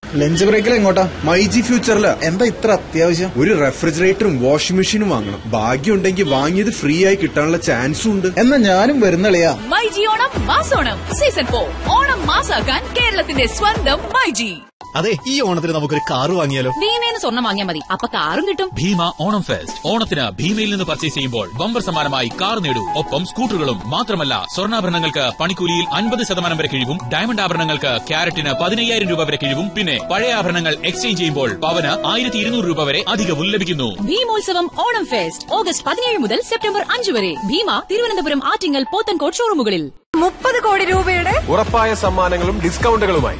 Lunch ബ്രേക്കിൽ എങ്ങോട്ടാ മൈജി ഫ്യൂച്ചറില് എന്താ ഇത്ര അത്യാവശ്യം ഒരു റെഫ്രിജറേറ്ററും വാഷിംഗ് മെഷീനും വാങ്ങണം ഭാഗ്യം ഉണ്ടെങ്കിൽ വാങ്ങിയത് ഫ്രീ ആയി കിട്ടാനുള്ള ചാൻസും ഉണ്ട് എന്നാ ഞാനും വരുന്നളിയാ മൈജി ഓണം മാസോണം സീസൺ ഫോർ ഓണം മാസാക്കാൻ കേരളത്തിന്റെ സ്വന്തം മൈജി അതെ ഈ ഓണത്തിന് നമുക്കൊരു കാറ് വാങ്ങിയാലോ ഭീമേന്ന് സ്വർണം വാങ്ങിയാൽ മതി അപ്പൊ കാറും കിട്ടും ഭീമ ഓണം ഫെസ്റ്റ് ഓണത്തിന് ഭീമയിൽ നിന്ന് പർച്ചേസ് ചെയ്യുമ്പോൾ ബമ്പർ സമ്മാനമായി കാർ നേടൂ ഒപ്പം സ്കൂട്ടറുകളും മാത്രമല്ല സ്വർണ്ണാഭരണങ്ങൾക്ക് പണിക്കൂലിയിൽ അൻപത് ശതമാനം വരെ കിഴിവും ഡയമണ്ട് ആഭരണങ്ങൾക്ക് ക്യാരറ്റിന് പതിനയ്യായിരം രൂപ വരെ കിഴിവും പിന്നെ പഴയ ആഭരണങ്ങൾ എക്സ്ചേഞ്ച് ചെയ്യുമ്പോൾ പവന് ആയിരത്തി ഇരുന്നൂറ് രൂപ വരെ അധികവും ലഭിക്കുന്നു ഭീമോത്സവം ഓണം ഫെസ്റ്റ് ഓഗസ്റ്റ് പതിനേഴ് മുതൽ സെപ്റ്റംബർ അഞ്ച് വരെ ഭീമ തിരുവനന്തപുരം ആറ്റിങ്ങൽ പോത്തൻകോട് ഷോറൂമുകളിൽ മുപ്പത് കോടി രൂപയുടെ ഉറപ്പായ സമ്മാനങ്ങളും ഡിസ്കൗണ്ടുകളുമായി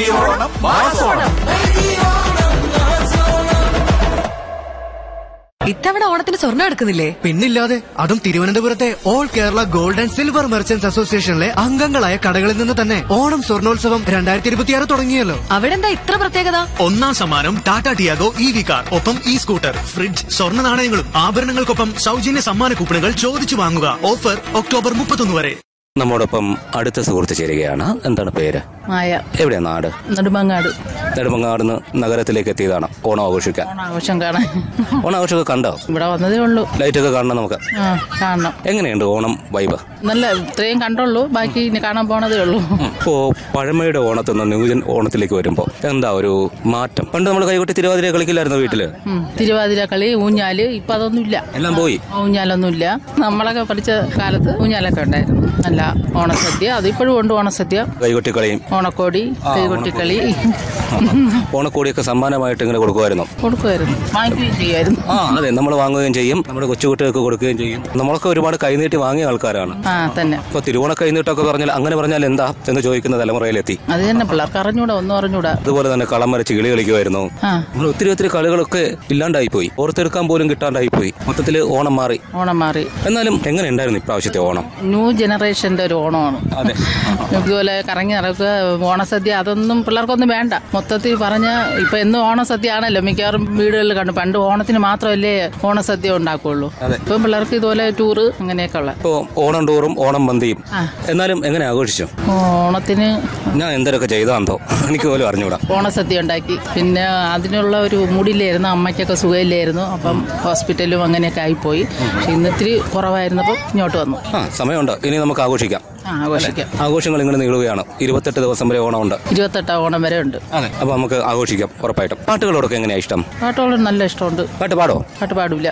ഇത്തവണ ഓണത്തിന് സ്വർണ്ണം എടുക്കുന്നില്ലേ പിന്നില്ലാതെ അതും തിരുവനന്തപുരത്തെ all Kerala gold and silver merchants അസോസിയേഷനിലെ അംഗങ്ങളായ കടകളിൽ നിന്ന് തന്നെ ഓണം സ്വർണോത്സവം രണ്ടായിരത്തി ഇരുപത്തിയാറ് തുടങ്ങിയല്ലോ അവിടെ എന്താ ഇത്ര പ്രത്യേകത ഒന്നാം സമ്മാനം Tata Tiago E V car ഒപ്പം ഇ സ്കൂട്ടർ ഫ്രിഡ്ജ് സ്വർണ്ണ നാണയങ്ങളും ആഭരണങ്ങൾക്കൊപ്പം സൗജന്യ സമ്മാന കൂപ്പണുകൾ ചോദിച്ചു വാങ്ങുക ഓഫർ ഒക്ടോബർ മുപ്പത്തൊന്ന് വരെ നമ്മോടൊപ്പം അടുത്ത സുഹൃത്ത് ചേരുകയാണ് എന്താണ് പേര് മായ എവിടെയാ നാട് നെടുമങ്ങാട് നെടുമങ്ങാടുന്ന് നഗരത്തിലേക്ക് എത്തിയതാണ് ഓണം ആഘോഷിക്കാൻ ഓണാഘോഷം കാണാൻ ഓണാഘോഷമൊക്കെ കണ്ടോ ഇവിടെ വന്നതേ ഉള്ളൂ ലൈറ്റൊക്കെ കാണണം നമുക്ക് ആ കാണണം എങ്ങനെയുണ്ട് ഓണം വൈബ് നല്ല ഇത്രയും കണ്ടുള്ളൂ ബാക്കി ഇനി കാണാൻ പോണതേ ഉള്ളൂ ഇപ്പോ പഴമയുടെ ഓണത്തിൽ നിന്ന് ന്യൂജൻ ഓണത്തിലേക്ക് വരുമ്പോ എന്താ ഒരു മാറ്റം പണ്ട് നമ്മൾ കൈകൊട്ടി തിരുവാതിര കളിക്കില്ലായിരുന്നു വീട്ടില് ഉം. തിരുവാതിര കളി ഊഞ്ഞാല് ഇപ്പൊ അതൊന്നുമില്ല എല്ലാം പോയി ഊഞ്ഞാലൊന്നുമില്ല നമ്മളൊക്കെ പഠിച്ച കാലത്ത് ഊഞ്ഞാലൊക്കെ ഉണ്ടായിരുന്നു നല്ല ഓണസദ്യ അതിപ്പോഴും ഉണ്ട് ഓണസദ്യ കൈകൊട്ടി കളിയും ഓണക്കോടി കൈകൊട്ടിക്കളി ഓണക്കോടിയൊക്കെ സമ്മാനമായിട്ട് ഇങ്ങനെ കൊടുക്കുമായിരുന്നു കൊടുക്കുമായിരുന്നു വാങ്ങിക്കുകയും ചെയ്യുമായിരുന്നു ആ അതെ നമ്മൾ വാങ്ങുകയും ചെയ്യും നമ്മുടെ കൊച്ചുകുട്ടികൾക്ക് കൊടുക്കുകയും ചെയ്യും നമ്മളൊക്കെ ഒരുപാട് കൈനീട്ടി വാങ്ങിയ ആൾക്കാരാണ് ആ തന്നെ ഇപ്പൊ തിരുവോണ കൈനീട്ടൊക്കെ പറഞ്ഞാൽ അങ്ങനെ പറഞ്ഞാൽ എന്താ എന്ന് ചോദിക്കുന്ന തലമുറയിലെത്തി അത് തന്നെ പിള്ളേർക്ക് അറിഞ്ഞൂടാ ഒന്നും അറിഞ്ഞൂടാ അതുപോലെ തന്നെ കളം വരച്ച് കിളി കളിക്കുമായിരുന്നു ആ നമ്മൾ ഒത്തിരി ഒത്തിരി കളികളൊക്കെ ഇല്ലാണ്ടായി പോയി ഓർത്തെടുക്കാൻ പോലും കിട്ടാണ്ടായി പോയി മൊത്തത്തിൽ ഓണം മാറി ഓണം മാറി എന്നാലും എങ്ങനെ ഉണ്ടായിരുന്നു ഇപ്രാവശ്യത്തെ ഓണം ന്യൂ ജനറേഷന്റെ ഒരു ഓണമാണ് അതെ ഇതുപോലെ കറങ്ങി നടക്കുക ഓണസദ്യ അതൊന്നും പിള്ളേർക്കൊന്നും വേണ്ട മൊത്തത്തിൽ പറഞ്ഞ ഇപ്പൊ എന്നും ഓണസദ്യ ആണല്ലോ മിക്കവാറും വീടുകളിൽ കണ്ടു പണ്ട് ഓണത്തിന് മാത്രമല്ലേ ഓണസദ്യ ഉണ്ടാക്കുള്ളൂ ഇപ്പം പിള്ളേർക്ക് ഇതുപോലെ ടൂറ് അങ്ങനെയൊക്കെ ഉള്ള ഇപ്പോ ഓണം ടൂറും ഓണം മന്തിയും ആ. എന്നാലും എങ്ങനെ ആഘോഷിച്ചു ഓണത്തിന് ഞാൻ എന്തൊക്കെ ചെയ്താന്തോ എനിക്ക് പോലും അറിഞ്ഞൂടാ ഓണസദ്യ ഉണ്ടാക്കി പിന്നെ അതിനുള്ള ഒരു മൂടില്ലായിരുന്നു അമ്മയ്ക്കൊക്കെ സുഖമില്ലായിരുന്നു അപ്പം ഹോസ്പിറ്റലും അങ്ങനെയൊക്കെ ആയിപ്പോയി പക്ഷെ ഇന്നിത്തിരി കുറവായിരുന്നപ്പം ഇങ്ങോട്ട് വന്നു ആ സമയമുണ്ട് ഇനി നമുക്ക് ആഘോഷിക്കാം ആ ആഘോഷിക്കാം ആഘോഷങ്ങൾ ഇങ്ങനെ നീളുകയാണ് ഇരുപത്തെട്ട് ദിവസം വരെ ഓണമുണ്ട് ഇരുപത്തെട്ടാം ഓണം വരെ ഉണ്ട് അതെ അപ്പൊ നമുക്ക് ആഘോഷിക്കാം ഉറപ്പായിട്ടും പാട്ടുകളോടൊക്കെ എങ്ങനെയാ ഇഷ്ടം പാട്ടോളം നല്ല ഇഷ്ടമുണ്ട് പാട്ട് പാടോ പാട്ട് പാടൂല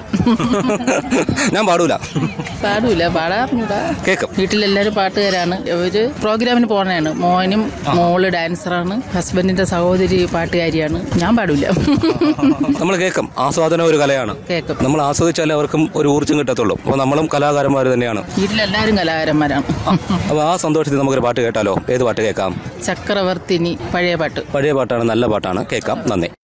ഞാൻ പാടൂല പാടൂല പാടാറിഞ്ഞൂടാ കേക്കും വീട്ടിലെല്ലാരും പാട്ടുകാരാണ് ഇവര് പ്രോഗ്രാമിന് പോണേണ് മോനും മോള് ഡാൻസറാണ് ഹസ്ബൻഡിന്റെ സഹോദരി പാട്ടുകാരിയാണ് ഞാൻ പാടൂല നമ്മൾ കേൾക്കും ആസ്വാദനം ഒരു കലയാണ് കേക്കും നമ്മൾ ആസ്വദിച്ചാലേ അവർക്കും ഒരു ഊർജ്ജം കിട്ടത്തുള്ളൂ അപ്പോൾ നമ്മളും കലാകാരന്മാർ തന്നെയാണ് വീട്ടിലെല്ലാരും കലാകാരന്മാരാണ് അപ്പോൾ ആ സന്തോഷത്തിൽ നമുക്കൊരു പാട്ട് കേട്ടാലോ ഏത് പാട്ട് കേൾക്കാം ചക്രവർത്തിനി പഴയ പാട്ട് പഴയ പാട്ടാണ് നല്ല പാട്ടാണ് കേൾക്കാം നന്ദി